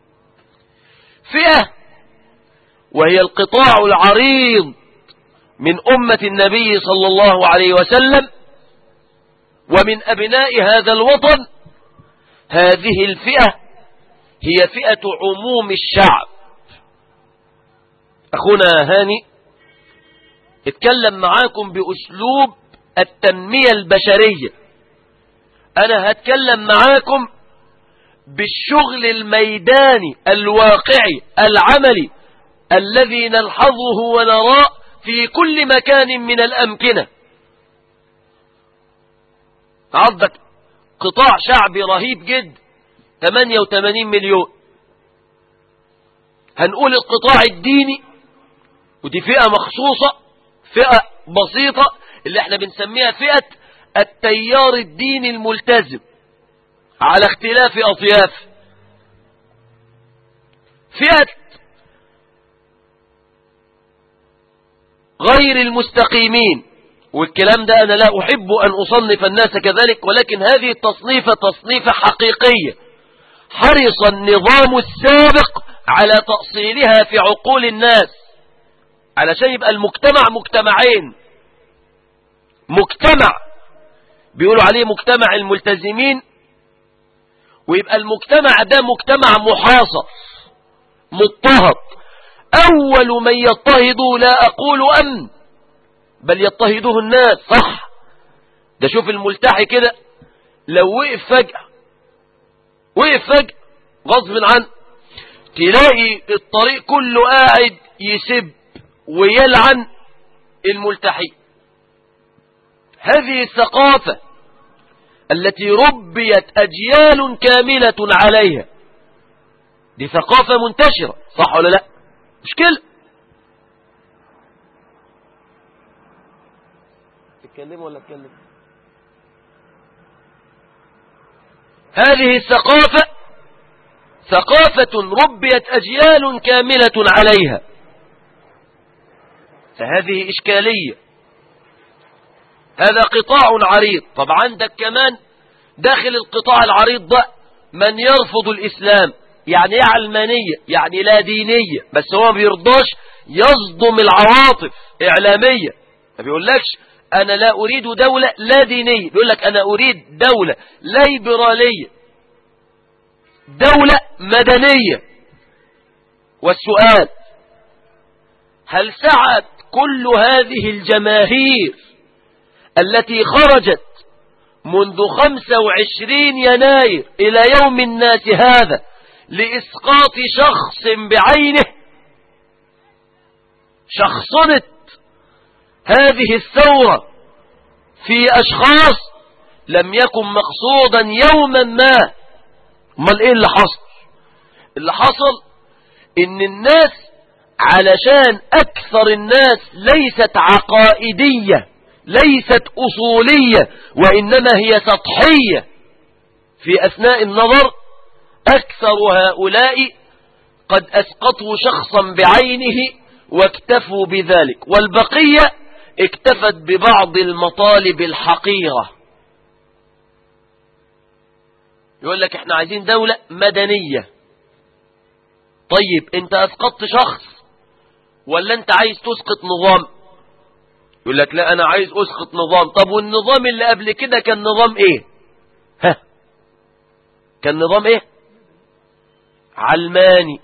فئة وهي القطاع العريض من أمة النبي صلى الله عليه وسلم ومن أبناء هذا الوطن هذه الفئة هي فئة عموم الشعب أخونا هاني اتكلم معاكم بأسلوب التنمية البشرية أنا هتكلم معاكم بالشغل الميداني الواقعي العملي الذي نلحظه ونراه في كل مكان من الأمكنة عندك قطاع شعبي رهيب جدا 88 مليون هنقول القطاع الديني ودي فئة مخصوصة فئة بسيطة اللي احنا بنسميها فئة التيار الديني الملتزم على اختلاف أطياف فئة غير المستقيمين والكلام ده أنا لا أحب أن أصنف الناس كذلك ولكن هذه التصنيفة تصنيفة حقيقية حرص النظام السابق على تأصيلها في عقول الناس علشان يبقى المجتمع مجتمعين مجتمع بيقولوا عليه مجتمع الملتزمين ويبقى المجتمع ده مجتمع محاصر مضطهد أول من يضطهد لا أقول أمن بل يضطهده الناس صح ده شوف الملتحي كده لو وقف فجأة وقف فجأة غصب عنه تلاقي الطريق كله قاعد يسب ويلعن الملتحي هذه الثقافة التي ربيت أجيال كاملة عليها دي ثقافة منتشرة صح ولا لا مشكلة تتكلم ولا اتكلم هذه الثقافة ثقافة ربيت أجيال كاملة عليها فهذه إشكالية هذا قطاع عريض طب عندك كمان داخل القطاع العريض ده من يرفض الإسلام يعني ايه علمانية يعني لا دينية بس هو ما بيرضاش يصدم العواطف إعلامية ما بيقولكش أنا لا أريد دولة لا دينية بيقول لك أنا أريد دولة ليبرالية دولة مدنية والسؤال هل سعت كل هذه الجماهير التي خرجت منذ 25 يناير إلى يوم الناس هذا لإسقاط شخص بعينه شخصنت هذه الثورة في أشخاص لم يكن مقصودا يوما ما امال ايه اللي حصل اللي حصل ان الناس علشان اكثر الناس ليست عقائدية ليست اصولية وانما هي سطحية في اثناء النظر اكثر هؤلاء قد اسقطوا شخصا بعينه واكتفوا بذلك والبقية اكتفت ببعض المطالب الحقيرة يقول لك احنا عايزين دولة مدنية طيب انت اسقطت شخص ولا انت عايز تسقط نظام يقول لك لا انا عايز اسقط نظام طب والنظام اللي قبل كده كان نظام ايه ها كان نظام ايه علماني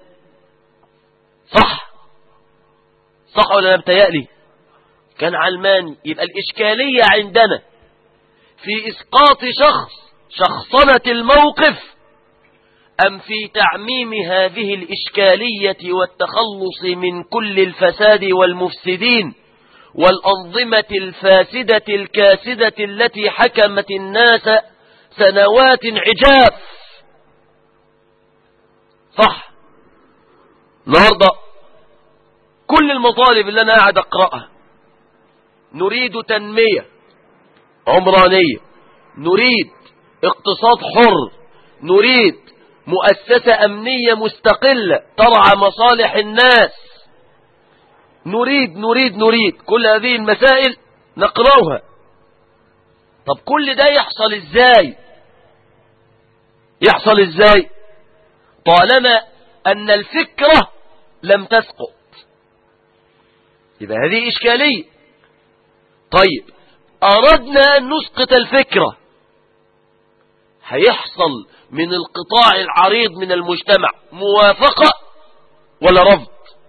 صح صح ولا انا بتهيألي كان علماني يبقى الاشكالية عندنا في اسقاط شخص شخصنة الموقف أم في تعميم هذه الإشكالية والتخلص من كل الفساد والمفسدين والأنظمة الفاسدة الكاسدة التي حكمت الناس سنوات عجاف صح النهاردة كل المطالب اللي أنا قاعد أقرأها نريد تنمية عمرانية نريد اقتصاد حر نريد مؤسسة أمنية مستقلة ترعى مصالح الناس نريد نريد نريد كل هذه المسائل نقرأها طب كل ده يحصل ازاي يحصل ازاي طالما أن الفكرة لم تسقط يبقى هذه إشكالية طيب أردنا أن نسقط الفكرة هيحصل من القطاع العريض من المجتمع موافقة ولا رفض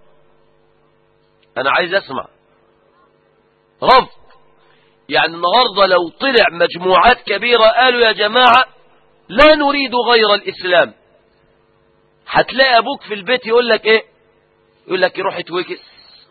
أنا عايز أسمع رفض يعني النهاردة لو طلع مجموعات كبيرة قالوا يا جماعة لا نريد غير الإسلام هتلاقي أبوك في البيت يقول لك إيه يقول لك يروح يتوكس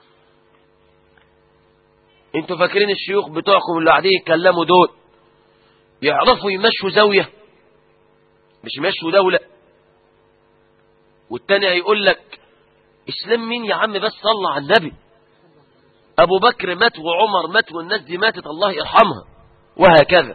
انتوا فاكرين الشيوخ بتوعكم اللي قاعدين يتكلموا دول يعرفوا يمشوا زاوية مش يمشوا دولة والتاني هيقول لك اسلام مين يا عم بس صلى على النبي ابو بكر مات وعمر مات والناس دي ماتت الله يرحمها وهكذا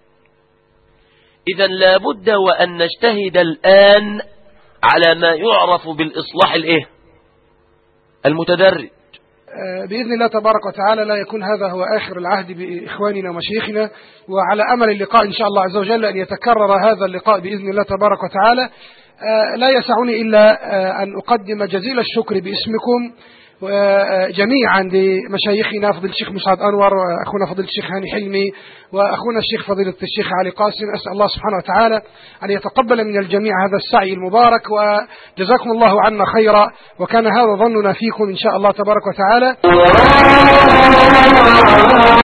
اذا لابد وان نجتهد الان على ما يعرف بالاصلاح الايه المتدرج بإذن الله تبارك وتعالى لا يكون هذا هو آخر العهد بإخواننا ومشايخنا وعلى أمل اللقاء إن شاء الله عز وجل أن يتكرر هذا اللقاء بإذن الله تبارك وتعالى لا يسعني إلا أن أقدم جزيل الشكر باسمكم وجميعا لمشايخنا فضيلة الشيخ مسعد أنور وأخونا فضيلة الشيخ هاني حلمي وأخونا الشيخ فضيلة الشيخ علي قاسم أسأل الله سبحانه وتعالى أن يتقبل من الجميع هذا السعي المبارك وجزاكم الله عنا خيرا وكان هذا ظننا فيكم إن شاء الله تبارك وتعالى